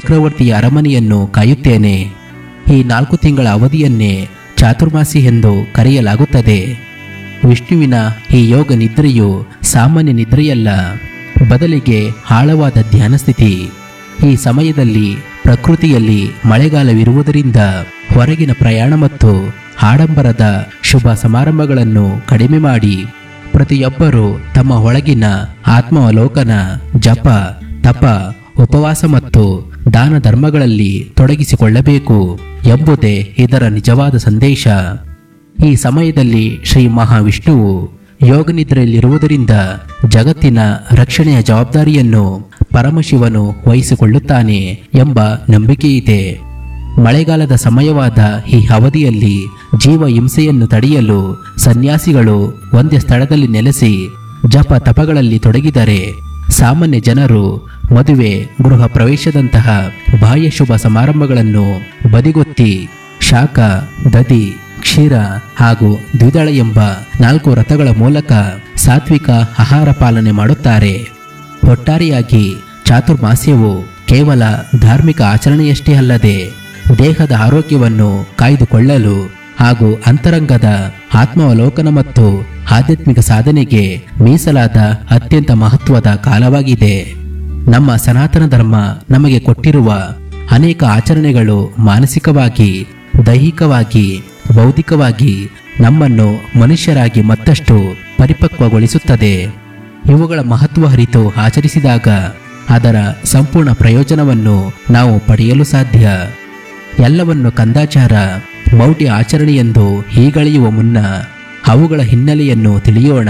ಚಕ್ರವರ್ತಿಯ ಅರಮನೆಯನ್ನು ಕಾಯುತ್ತೇನೆ ಈ ನಾಲ್ಕು ತಿಂಗಳ ಅವಧಿಯನ್ನೇ ಚಾತುರ್ಮಾಸಿ ಎಂದು ಕರೆಯಲಾಗುತ್ತದೆ ವಿಷ್ಣುವಿನ ಈ ಯೋಗ ನಿದ್ರೆಯು ಸಾಮಾನ್ಯ ನಿದ್ರೆಯಲ್ಲ ಬದಲಿಗೆ ಆಳವಾದ ಧ್ಯಾನ ಸ್ಥಿತಿ ಈ ಸಮಯದಲ್ಲಿ ಪ್ರಕೃತಿಯಲ್ಲಿ ಮಳೆಗಾಲವಿರುವುದರಿಂದ ಹೊರಗಿನ ಪ್ರಯಾಣ ಮತ್ತು ಆಡಂಬರದ ಶುಭ ಸಮಾರಂಭಗಳನ್ನು ಕಡಿಮೆ ಮಾಡಿ ಪ್ರತಿಯೊಬ್ಬರೂ ತಮ್ಮ ಒಳಗಿನ ಆತ್ಮಾವಲೋಕನ ಜಪ ತಪ ಉಪವಾಸ ಮತ್ತು ದಾನ ಧರ್ಮಗಳಲ್ಲಿ ತೊಡಗಿಸಿಕೊಳ್ಳಬೇಕು ಎಂಬುದೇ ಇದರ ನಿಜವಾದ ಸಂದೇಶ ಈ ಸಮಯದಲ್ಲಿ ಶ್ರೀ ಮಹಾವಿಷ್ಣುವು ಯೋಗನಿದ್ರೆಯಲ್ಲಿರುವುದರಿಂದ ಜಗತ್ತಿನ ರಕ್ಷಣೆಯ ಜವಾಬ್ದಾರಿಯನ್ನು ಪರಮಶಿವನು ವಹಿಸಿಕೊಳ್ಳುತ್ತಾನೆ ಎಂಬ ನಂಬಿಕೆಯಿದೆ ಮಳೆಗಾಲದ ಸಮಯವಾದ ಈ ಅವಧಿಯಲ್ಲಿ ಜೀವ ಹಿಂಸೆಯನ್ನು ತಡೆಯಲು ಸನ್ಯಾಸಿಗಳು ಒಂದೇ ಸ್ಥಳದಲ್ಲಿ ನೆಲೆಸಿ ಜಪ ತಪಗಳಲ್ಲಿ ತೊಡಗಿದರೆ ಸಾಮಾನ್ಯ ಜನರು ಮದುವೆ ಗೃಹ ಪ್ರವೇಶದಂತಹ ಬಾಹ್ಯ ಶುಭ ಸಮಾರಂಭಗಳನ್ನು ಬದಿಗೊತ್ತಿ ಶಾಖ ದದಿ ಕ್ಷೀರ ಹಾಗೂ ದ್ವಿದಳ ಎಂಬ ನಾಲ್ಕು ರಥಗಳ ಮೂಲಕ ಸಾತ್ವಿಕ ಆಹಾರ ಪಾಲನೆ ಮಾಡುತ್ತಾರೆ ಒಟ್ಟಾರೆಯಾಗಿ ಚಾತುರ್ಮಾಸ್ಯವು ಕೇವಲ ಧಾರ್ಮಿಕ ಆಚರಣೆಯಷ್ಟೇ ಅಲ್ಲದೆ ದೇಹದ ಆರೋಗ್ಯವನ್ನು ಕಾಯ್ದುಕೊಳ್ಳಲು ಹಾಗೂ ಅಂತರಂಗದ ಆತ್ಮಾವಲೋಕನ ಮತ್ತು ಆಧ್ಯಾತ್ಮಿಕ ಸಾಧನೆಗೆ ಮೀಸಲಾದ ಅತ್ಯಂತ ಮಹತ್ವದ ಕಾಲವಾಗಿದೆ ನಮ್ಮ ಸನಾತನ ಧರ್ಮ ನಮಗೆ ಕೊಟ್ಟಿರುವ ಅನೇಕ ಆಚರಣೆಗಳು ಮಾನಸಿಕವಾಗಿ ದೈಹಿಕವಾಗಿ ಬೌದ್ಧಿಕವಾಗಿ ನಮ್ಮನ್ನು ಮನುಷ್ಯರಾಗಿ ಮತ್ತಷ್ಟು ಪರಿಪಕ್ವಗೊಳಿಸುತ್ತದೆ ಇವುಗಳ ಮಹತ್ವ ಅರಿತು ಆಚರಿಸಿದಾಗ ಅದರ ಸಂಪೂರ್ಣ ಪ್ರಯೋಜನವನ್ನು ನಾವು ಪಡೆಯಲು ಸಾಧ್ಯ ಎಲ್ಲವನ್ನು ಕಂದಾಚಾರ ಮೌಢ್ಯ ಆಚರಣೆಯೆಂದು ಹೀಗಳೆಯುವ ಮುನ್ನ ಅವುಗಳ ಹಿನ್ನೆಲೆಯನ್ನು ತಿಳಿಯೋಣ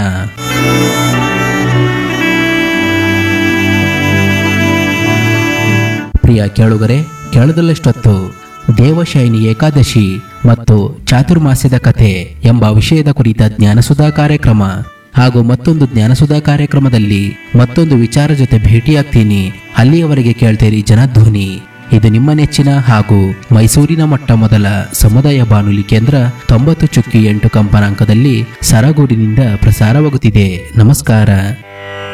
ಪ್ರಿಯ ಕೇಳುಗರೆ ಕೇಳದಲ್ಲಷ್ಟೊತ್ತು ದೇವಶಯನಿ ಏಕಾದಶಿ ಮತ್ತು ಚಾತುರ್ಮಾಸ್ಯದ ಕಥೆ ಎಂಬ ವಿಷಯದ ಕುರಿತ ಜ್ಞಾನಸುಧಾ ಕಾರ್ಯಕ್ರಮ ಹಾಗೂ ಮತ್ತೊಂದು ಜ್ಞಾನಸುಧಾ ಕಾರ್ಯಕ್ರಮದಲ್ಲಿ ಮತ್ತೊಂದು ವಿಚಾರ ಜೊತೆ ಭೇಟಿಯಾಗ್ತೀನಿ ಅಲ್ಲಿಯವರೆಗೆ ಕೇಳ್ತೀರಿ ಜನಧ್ವನಿ ಇದು ನಿಮ್ಮ ನೆಚ್ಚಿನ ಹಾಗೂ ಮೈಸೂರಿನ ಮೊಟ್ಟ ಮೊದಲ ಸಮುದಾಯ ಬಾನುಲಿ ಕೇಂದ್ರ ತೊಂಬತ್ತು ಚುಕ್ಕಿ ಎಂಟು ಕಂಪನಾಂಕದಲ್ಲಿ ಸರಗೂರಿನಿಂದ ಪ್ರಸಾರವಾಗುತ್ತಿದೆ ನಮಸ್ಕಾರ